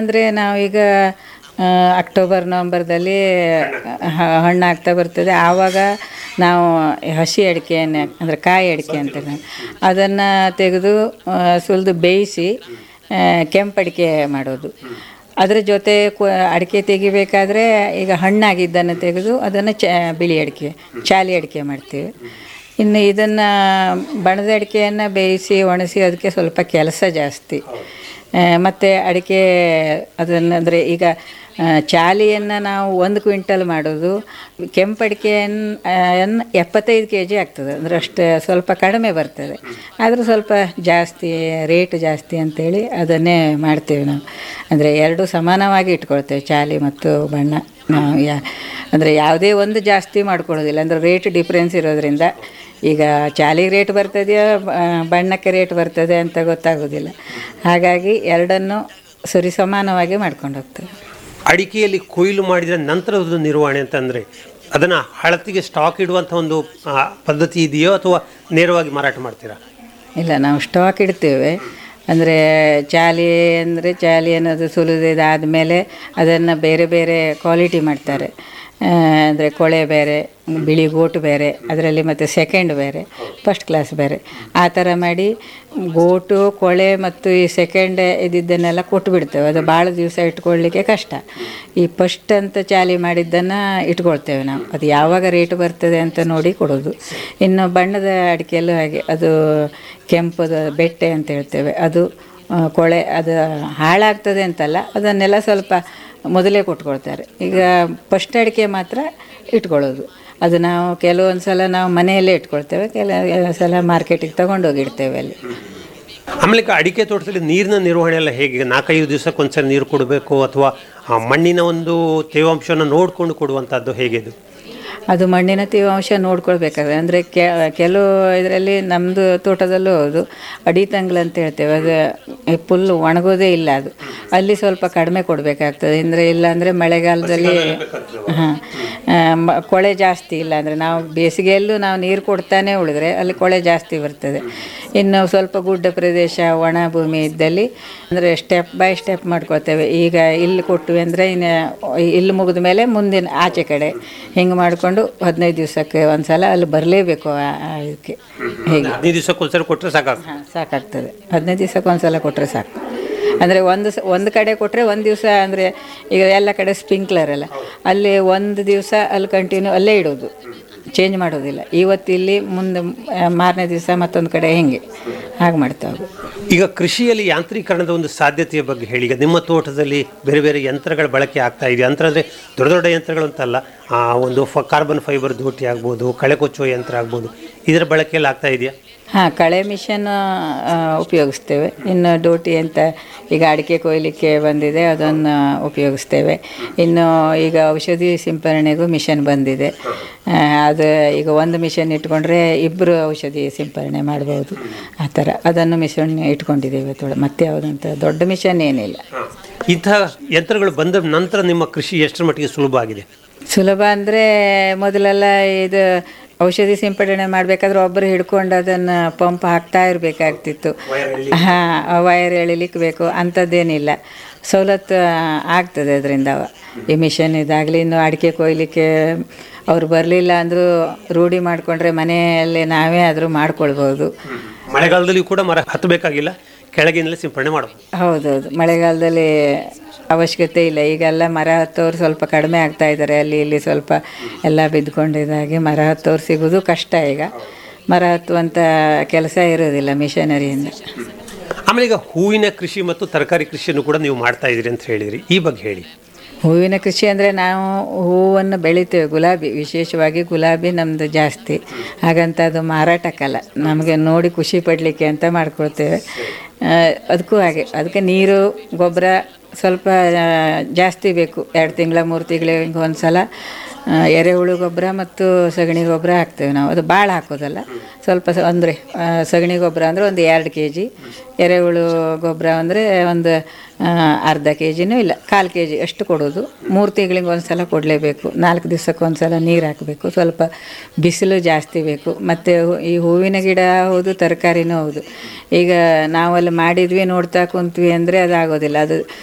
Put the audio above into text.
ಅಂದರೆ ನಾವೀಗ ಆ, ಅಕ್ಟೋಬರ್ ನವಂಬರ್ದಲ್ಲಿ ಹ- ಹಣ್ಣಾಗ್ತಾ ಬರ್ತದೆ ಆವಾಗ ನಾವು ಹಸಿ ಅಡಿಕೆಯನ್ನು ಅಂದರೆ ಕಾಯಿ ಅಡಿಕೆ ಅಂತಾರೆ ಅದನ್ನು ತೆಗೆದು ಸುಲಿದು ಬೇಯಿಸಿ ಆ, ಕೆಂಪು ಅಡಿಕೆ ಮಾಡೋದು ಅದರ ಜೊತೆ ಕು- ಅಡಿಕೆ ತೆಗಿಬೇಕಾದ್ರೆ ಈಗ ಹಣ್ಣಾಗಿದ್ದನ್ನು ತೆಗೆದು ಅದನ್ನು ಚ ಬಿಳಿ ಅಡಿಕೆ ಚಾಲಿ ಅಡಿಕೆ ಮಾಡ್ತೀವಿ ಇನ್ನು ಇದನ್ನು ಬಣದ ಅಡಿಕೆಯನ್ನು ಬೇಯಿಸಿ ಒಣಸಿ ಅದಕ್ಕೆ ಸ್ವಲ್ಪ ಕೆಲಸ ಜಾಸ್ತಿ ಮತ್ತು ಅಡಿಕೆ ಅದನ್ನು ಅಂದರೆ ಈಗ ಆ, ಚಾಲಿಯನ್ನು ನಾವು ಒಂದು ಕ್ವಿಂಟಲ್ ಮಾಡೋದು ಕೆಂಪು ಅಡಿಕೆಯನ್ನು ಎಪ್ಪತ್ತೈದು ಕೆ ಜಿ ಆಗ್ತದೆ ಅಂದರೆ ಅಷ್ಟು ಸ್ವಲ್ಪ ಕಡಿಮೆ ಬರ್ತದೆ ಆದರೂ ಸ್ವಲ್ಪ ಜಾಸ್ತಿ ರೇಟ್ ಜಾಸ್ತಿ ಅಂತೇಳಿ ಅದನ್ನೇ ಮಾಡ್ತೇವೆ ನಾವು ಅಂದರೆ ಎರಡು ಸಮಾನವಾಗಿ ಇಟ್ಕೊಳ್ತೇವೆ ಚಾಲಿ ಮತ್ತು ಬಣ್ಣ ನಾವು ಯಾ ಅಂದರೆ ಯಾವುದೇ ಒಂದು ಜಾಸ್ತಿ ಮಾಡ್ಕೊಳ್ಳೋದಿಲ್ಲ ಅಂದರೆ ರೇಟ್ ಡಿಫ್ರೆನ್ಸ್ ಇರೋದ್ರಿಂದ ಈಗ ಚಾಲಿಗೆ ರೇಟ್ ಬರ್ತದೆಯೋ ಬ- ಬಣ್ಣಕ್ಕೆ ರೇಟ್ ಬರ್ತದೆ ಅಂತ ಗೊತ್ತಾಗೋದಿಲ್ಲ ಹಾಗಾಗಿ ಎರಡನ್ನು ಸರಿ ಸಮಾನವಾಗಿ ಮಾಡ್ಕೊಂಡು ಹೋಗ್ತೇವೆ ಅಡಿಕೆಯಲ್ಲಿ ಕೊಯ್ಲು ಮಾಡಿದ ನಂತರದ ನಿರ್ವಹಣೆ ಅಂತಂದರೆ ಅದನ್ನು ಹಳತಿಗೆ ಸ್ಟಾಕ್ ಇಡುವಂಥ ಒಂದು ಆ, ಪದ್ಧತಿ ಇದೆಯೋ ಅಥವಾ ನೇರವಾಗಿ ಮಾರಾಟ ಮಾಡ್ತೀರಾ ಇಲ್ಲ ನಾವು ಸ್ಟಾಕ್ ಇಡ್ತೇವೆ ಅಂದರೆ ಚಾಲಿ ಅಂದರೆ ಚಾಲಿ ಅನ್ನೋದು ಸುಲಿದಾದಮೇಲೆ ಅದನ್ನು ಬೇರೆ ಬೇರೆ ಕ್ವಾಲಿಟಿ ಮಾಡ್ತಾರೆ ಅಂದರೆ ಕೊಳೆ ಬೇರೆ ಬಿಳಿ ಗೋಟು ಬೇರೆ ಅದರಲ್ಲಿ ಮತ್ತು ಸೆಕೆಂಡ್ ಬೇರೆ ಫಸ್ಟ್ ಕ್ಲಾಸ್ ಬೇರೆ ಆ ಥರ ಮಾಡಿ ಗೋಟು ಕೊಳೆ ಮತ್ತು ಈ ಸೆಕೆಂಡ್ ಇದ್ದಿದ್ದನ್ನೆಲ್ಲ ಕೊಟ್ಟು ಬಿಡ್ತೇವೆ ಅದು ಭಾಳ ದಿವಸ ಇಟ್ಕೊಳ್ಳಿಕ್ಕೆ ಕಷ್ಟ ಈ ಫಸ್ಟ್ ಅಂತ ಚಾಲಿ ಮಾಡಿದ್ದನ್ನು ಇಟ್ಕೊಳ್ತೇವೆ ನಾವು ಅದು ಯಾವಾಗ ರೇಟ್ ಬರ್ತದೆ ಅಂತ ನೋಡಿ ಕೊಡೋದು ಇನ್ನು ಬಣ್ಣದ ಅಡಿಕೆಯಲ್ಲೂ ಹಾಗೆ ಅದು ಕೆಂಪುದ ಬೆಟ್ಟೆ ಅಂತ ಹೇಳ್ತೇವೆ ಅದು ಆ, ಕೊಳೆ ಅದು ಹಾಳಾಗ್ತದೆ ಅಂತಲ್ಲ ಅದನ್ನೆಲ್ಲ ಸ್ವಲ್ಪ ಮೊದಲೇ ಕೊಟ್ಕೊಳ್ತಾರೆ ಈಗ ಫಸ್ಟ್ ಅಡಿಕೆ ಮಾತ್ರ ಇಟ್ಕೊಳ್ಳೋದು ಅದು ನಾವು ಕೆಲವೊಂದು ಸಲ ನಾವು ಮನೆಯಲ್ಲೇ ಇಟ್ಕೊಳ್ತೇವೆ ಕೆಲವು ಸಲ ಮಾರ್ಕೆಟಿಗೆ ತಗೊಂಡೋಗಿ ಇಡ್ತೇವೆ ಅಲ್ಲಿ ಆಮೇಲೆ ಈಗ ಅಡಿಕೆ ತೋಟದಲ್ಲಿ ನೀರಿನ ನಿರ್ವಹಣೆ ಎಲ್ಲ ಹೇಗೆ ನಾಲ್ಕೈದು ದಿವಸಕ್ಕೆ ಒಂದ್ಸಲ ನೀರು ಕೊಡಬೇಕು ಅಥವಾ ಆ ಮಣ್ಣಿನ ಒಂದು ತೇವಾಂಶವನ್ನು ನೋಡಿಕೊಂಡು ಕೊಡುವಂಥದ್ದು ಹೇಗೆ ಇದು ಅದು ಮಣ್ಣಿನ ತೇವಾಂಶ ನೋಡ್ಕೊಳ್ಬೇಕಾದ್ರೆ ಅಂದರೆ ಕೆಲವು ಇದರಲ್ಲಿ ನಮ್ಮದು ತೋಟದಲ್ಲೂ ಹೌದು ಅಡಿತಂಗ್ಲು ಅಂತ ಹೇಳ್ತೇವೆ ಅದು ಫುಲ್ ಒಣಗೋದೇ ಇಲ್ಲ ಅದು ಅಲ್ಲಿ ಸ್ವಲ್ಪ ಕಡಿಮೆ ಕೊಡಬೇಕಾಗ್ತದೆ ಅಂದರೆ ಇಲ್ಲ ಅಂದರೆ ಮಳೆಗಾಲದಲ್ಲಿ ಹಾಂ ಕೊಳೆ ಜಾಸ್ತಿ ಇಲ್ಲ ಅಂದರೆ ನಾವು ಬೇಸಿಗೆಯಲ್ಲೂ ನಾವು ನೀರು ಕೊಡ್ತಾನೆ ಉಳಿದ್ರೆ ಅಲ್ಲಿ ಕೊಳೆ ಜಾಸ್ತಿ ಬರ್ತದೆ ಇನ್ನು ಸ್ವಲ್ಪ ಗುಡ್ಡ ಪ್ರದೇಶ ಒಣ ಭೂಮಿ ಇದ್ದಲ್ಲಿ ಅಂದರೆ ಸ್ಟೆಪ್ ಬೈ ಸ್ಟೆಪ್ ಮಾಡ್ಕೊಳ್ತೇವೆ ಈಗ ಇಲ್ಲಿ ಕೊಟ್ವಿ ಅಂದರೆ ಇನ್ನು ಇಲ್ಲಿ ಮುಗಿದ ಮೇಲೆ ಮುಂದಿನ ಆಚೆ ಕಡೆ ಹಿಂಗೆ ಮಾಡಿಕೊಂಡು ಹದಿನೈದು ದಿವಸಕ್ಕೆ ಒಂದು ಸಲ ಅಲ್ಲಿ ಬರಲೇಬೇಕು ಇದಕ್ಕೆ ಹೇಗೆ ಹದಿನೈದು ದಿವಸಕ್ಕೆ ಒಂದ್ಸಲ ಕೊಟ್ಟರೆ ಸಾಕಾಗ್ತದೆ ಹಾಂ ಸಾಕಾಗ್ತದೆ ಹದಿನೈದು ದಿವಸಕ್ಕೆ ಒಂದು ಸಲ ಕೊಟ್ಟರೆ ಸಾಕು ಅಂದರೆ ಒಂದು ಸ ಒಂದು ಕಡೆ ಕೊಟ್ಟರೆ ಒಂದು ದಿವಸ ಅಂದರೆ ಈಗ ಎಲ್ಲ ಕಡೆ ಸ್ಪ್ರಿಂಕ್ಲರ್ ಅಲ್ಲ ಅಲ್ಲಿ ಒಂದು ದಿವಸ ಅಲ್ಲಿ ಕಂಟಿನ್ಯೂ ಅಲ್ಲೇ ಇಡೋದು ಚೇಂಜ್ ಮಾಡೋದಿಲ್ಲ ಇವತ್ತು ಇಲ್ಲಿ ಮುಂದೆ ಆ, ಮಾರನೇ ದಿವಸ ಮತ್ತೊಂದು ಕಡೆ ಹೆಂಗೆ ಹಾಗೆ ಮಾಡ್ತಾವೆ ಈಗ ಕೃಷಿಯಲ್ಲಿ ಯಾಂತ್ರೀಕರಣದ ಒಂದು ಸಾಧ್ಯತೆಯ ಬಗ್ಗೆ ಹೇಳಿ ಈಗ ನಿಮ್ಮ ತೋಟದಲ್ಲಿ ಬೇರೆ ಬೇರೆ ಯಂತ್ರಗಳ ಬಳಕೆ ಆಗ್ತಾ ಇದೆ ಯಂತ್ರ ಅಂದರೆ ದೊಡ್ಡ ದೊಡ್ಡ ಯಂತ್ರಗಳು ಅಂತಲ್ಲ ಆ ಒಂದು ಫ ಕಾರ್ಬನ್ ಫೈಬರ್ ದೋಟಿ ಆಗ್ಬೋದು ಕಳೆ ಕೊಚ್ಚುವ ಯಂತ್ರ ಆಗ್ಬೋದು ಇದರ ಬಳಕೆಯಲ್ಲಿ ಆಗ್ತಾ ಇದೆಯಾ ಹಾಂ ಕಳೆ ಮಿಷನ್ ಉಪಯೋಗಿಸ್ತೇವೆ ಇನ್ನು ಡೋಟಿ ಅಂತ ಈಗ ಅಡಿಕೆ ಕೊಯ್ಲಿಕ್ಕೆ ಬಂದಿದೆ ಅದನ್ನು ಉಪಯೋಗಿಸ್ತೇವೆ ಇನ್ನು ಈಗ ಔಷಧಿ ಸಿಂಪರಣೆಗೂ ಮಿಷನ್ ಬಂದಿದೆ ಆ, ಅದು ಈಗ ಒಂದು ಮಿಷನ್ ಇಟ್ಕೊಂಡ್ರೆ ಇಬ್ಬರು ಔಷಧಿ ಸಿಂಪರಣೆ ಮಾಡ್ಬೋದು ಆ ಥರ ಅದನ್ನು ಮಿಷನ್ ಇಟ್ಕೊಂಡಿದ್ದೇವೆ ತೊಡ ಮತ್ತೆ ಯಾವುದಂತ ದೊಡ್ಡ ಮಿಷನ್ ಏನಿಲ್ಲ ಇಂಥ ಯಂತ್ರಗಳು ಬಂದ ನಂತರ ನಿಮ್ಮ ಕೃಷಿ ಎಷ್ಟರ ಮಟ್ಟಿಗೆ ಸುಲಭ ಆಗಿದೆ ಸುಲಭ ಅಂದರೆ ಮೊದಲೆಲ್ಲ ಇದು ಔಷಧಿ ಸಿಂಪಡಣೆ ಮಾಡಬೇಕಾದ್ರೆ ಒಬ್ಬರು ಹಿಡ್ಕೊಂಡು ಅದನ್ನು ಪಂಪ್ ಹಾಕ್ತಾ ಇರಬೇಕಾಗ್ತಿತ್ತು ಹಾಂ ವೈರ್ ಎಳಿಲಿಕ್ಕೆ ಬೇಕು ಅಂಥದ್ದೇನಿಲ್ಲ ಸವಲತ್ತು ಆಗ್ತದೆ ಅದರಿಂದ ಈ ಮಿಷನ್ ಇದಾಗಲಿ ಇನ್ನು ಅಡಿಕೆ ಕೊಯ್ಲಿಕ್ಕೆ ಅವ್ರು ಬರಲಿಲ್ಲ ಅಂದರೂ ರೂಢಿ ಮಾಡಿಕೊಂಡ್ರೆ ಮನೆಯಲ್ಲೇ ನಾವೇ ಆದರೂ ಮಾಡ್ಕೊಳ್ಬೋದು ಮಳೆಗಾಲದಲ್ಲಿ ಕೂಡ ಮರ ಹತ್ತಬೇಕಾಗಿಲ್ಲ ಕೆಳಗಿನಲ್ಲೇ ಸಿಂಪಡಣೆ ಮಾಡಬಹುದು ಹೌದೌದು ಮಳೆಗಾಲದಲ್ಲಿ ಅವಶ್ಯಕತೆ ಇಲ್ಲ ಈಗೆಲ್ಲ ಮರ ಹತ್ತೋರು ಸ್ವಲ್ಪ ಕಡಿಮೆ ಆಗ್ತಾ ಇದ್ದಾರೆ ಅಲ್ಲಿ ಇಲ್ಲಿ ಸ್ವಲ್ಪ ಎಲ್ಲ ಬಿದ್ದುಕೊಂಡಿದ್ದಾಗೆ ಮರ ಹತ್ತೋರು ಸಿಗೋದು ಕಷ್ಟ ಈಗ ಮರ ಹತ್ತುವಂಥ ಕೆಲಸ ಇರೋದಿಲ್ಲ ಮಿಷನರಿಯಿಂದ ಆಮೇಲೆ ಈಗ ಹೂವಿನ ಕೃಷಿ ಮತ್ತು ತರಕಾರಿ ಕೃಷಿಯನ್ನು ಕೂಡ ನೀವು ಮಾಡ್ತಾ ಇದ್ದೀರಿ ಅಂತ ಹೇಳಿದ್ರಿ ಈ ಬಗ್ಗೆ ಹೇಳಿ ಹೂವಿನ ಕೃಷಿ ಅಂದರೆ ನಾವು ಹೂವನ್ನು ಬೆಳಿತೇವೆ ಗುಲಾಬಿ ವಿಶೇಷವಾಗಿ ಗುಲಾಬಿ ನಮ್ಮದು ಜಾಸ್ತಿ ಹಾಗಂತ ಅದು ಮಾರಾಟಕ್ಕಲ್ಲ ನಮಗೆ ನೋಡಿ ಖುಷಿ ಪಡಲಿಕ್ಕೆ ಅಂತ ಮಾಡ್ಕೊಳ್ತೇವೆ ಆ, ಅದಕ್ಕೂ ಹಾಗೆ ಅದಕ್ಕೆ ನೀರು ಗೊಬ್ಬರ ಸ್ವಲ್ಪ ಆ, ಜಾಸ್ತಿ ಬೇಕು ಎರಡು ತಿಂಗಳ ಮೂರು ತಿಂಗಳಿಗೆ ಒಂದು ಸಲ ಆ, ಎರೆಹುಳು ಗೊಬ್ಬರ ಮತ್ತು ಸಗಣಿ ಗೊಬ್ಬರ ಹಾಕ್ತೇವೆ ನಾವು ಅದು ಭಾಳ ಹಾಕೋದಲ್ಲ ಸ್ವಲ್ಪ ಸ ಅಂದರೆ ಸಗಣಿ ಗೊಬ್ಬರ ಅಂದರೆ ಒಂದು ಎರಡು ಕೆ ಜಿ ಎರೆಹುಳು ಗೊಬ್ಬರ ಅಂದರೆ ಒಂದು ಆ, ಅರ್ಧ ಕೆ ಜಿನೂ ಇಲ್ಲ ಕಾಲು ಕೆ ಜಿ ಅಷ್ಟು ಕೊಡೋದು ಮೂರು ತಿಂಗಳಿಗೆ ಒಂದು ಸಲ ಕೊಡಲೇಬೇಕು ನಾಲ್ಕು ದಿವ್ಸಕ್ಕೆ ಒಂದು ಸಲ ನೀರು ಹಾಕಬೇಕು ಸ್ವಲ್ಪ ಬಿಸಿಲು ಜಾಸ್ತಿ ಬೇಕು ಮತ್ತು ಈ ಹೂವಿನ ಗಿಡ ಹೌದು ತರಕಾರಿನೂ ಹೌದು ಈಗ ನಾವಲ್ಲಿ ಮಾಡಿದ್ವಿ ನೋಡ್ತಾ ಕುಂತ್ವಿ ಅಂದರೆ ಅದು ಆಗೋದಿಲ್ಲ ಅದು